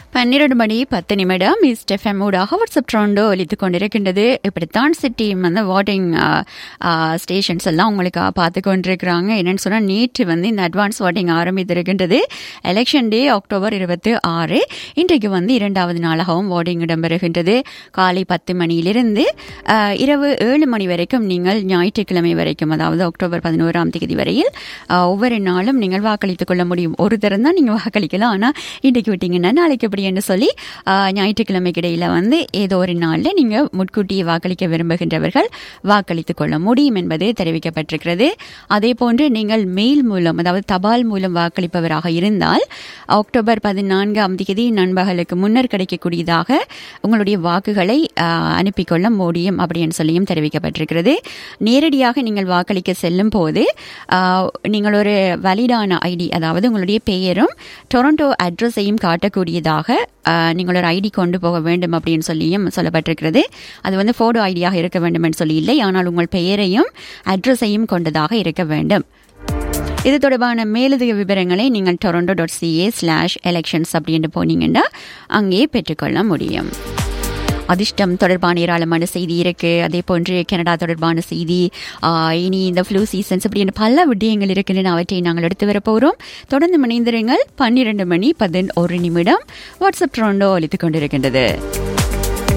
பன்னிரண்டு மணி பத்து நிமிடம் ஈஸ்ட் எஃப்எம் ஊடாக வாட்ஸ்அப் ட்ரோண்டோ ஒலித்து கொண்டிருக்கின்றது இப்படித்தான் சிட்டி வந்து வாட்டிங் ஸ்டேஷன்ஸ் எல்லாம் உங்களுக்கு பார்த்து கொண்டிருக்கிறாங்க என்னன்னு சொன்னால் நேற்று வந்து இந்த அட்வான்ஸ் வாட்டிங் ஆரம்பித்திருக்கின்றது எலெக்ஷன் டே அக்டோபர் இருபத்தி ஆறு இன்றைக்கு வந்து இரண்டாவது நாளாகவும் வாட்டிங் இடம்பெறுகின்றது காலை பத்து மணியிலிருந்து ஆஹ், இரவு ஏழு மணி வரைக்கும் நீங்கள் ஞாயிற்றுக்கிழமை வரைக்கும் அதாவது அக்டோபர் பதினோராம் தேதி வரையில் ஆஹ், ஒவ்வொரு நாளும் நீங்கள் வாக்களித்துக் கொள்ள முடியும் ஒரு தரம் தான் நீங்கள் வாக்களிக்கலாம் ஆனால் இன்றைக்கு விட்டீங்கன்னா நாளைக்கு எப்படி என்று சொல்லி ஆஹ், ஞாயிற்றுக்கிழமைக்கு இடையில வந்து ஏதோ ஒரு நாளில் நீங்கள் முன்கூட்டியே வாக்களிக்க விரும்புகின்றவர்கள் வாக்களித்துக் கொள்ள முடியும் என்பது தெரிவிக்கப்பட்டிருக்கிறது அதே போன்று நீங்கள் மெயில் மூலம் அதாவது தபால் மூலம் வாக்களிப்பவராக இருந்தால் அக்டோபர் பதினான்காம் தேதி நண்பகலுக்கு முன்னர் கிடைக்கக்கூடியதாக உங்களுடைய வாக்குகளை ஆஹ், அனுப்பிக் கொள்ள முடியும் அப்படின்னு சொல்லியும் தெரிவிக்கப்பட்டிருக்கிறது நேரடியாக நீங்கள் வாக்களிக்க செல்லும் போது ஆஹ், நீங்கள் ஒரு வலிடான ஐடி அதாவது உங்களுடைய பெயரும் டொரண்டோ அட்ரஸையும் காட்டக்கூடியதாக ஆஹ், நீங்கள் ஒரு ஐடி கொண்டு போக வேண்டும் அப்படின்னு சொல்லியும் சொல்லப்பட்டிருக்கிறது அது வந்து ஃபோட்டோ ஐடியாக இருக்க வேண்டும் என்று சொல்லி இல்லை ஆனால் உங்கள் பெயரையும் அட்ரஸையும் கொண்டதாக இருக்க வேண்டும் இது தொடர்பான மேலதிக விவரங்களை நீங்கள் Toronto dot CA slash elections அப்படின்ட்டு போனீங்கன்னா அங்கே பெற்றுக்கொள்ள முடியும் அதிர்ஷ்டம் தொடர்பான ஏராளமான செய்தி இருக்கு அதே போன்று கனடா தொடர்பான செய்தி ஆஹ், இனி இந்த ஃப்ளூ சீசன்ஸ் அப்படின்னு பல விடயங்கள் இருக்கின்றன அவற்றை நாங்கள் எடுத்து வர போகிறோம் தொடர்ந்து மணிந்திருங்கள் பன்னிரண்டு மணி பதினொரு நிமிடம் வாட்ஸ்அப் ட்ரோண்டோ அளித்துக் கொண்டிருக்கின்றது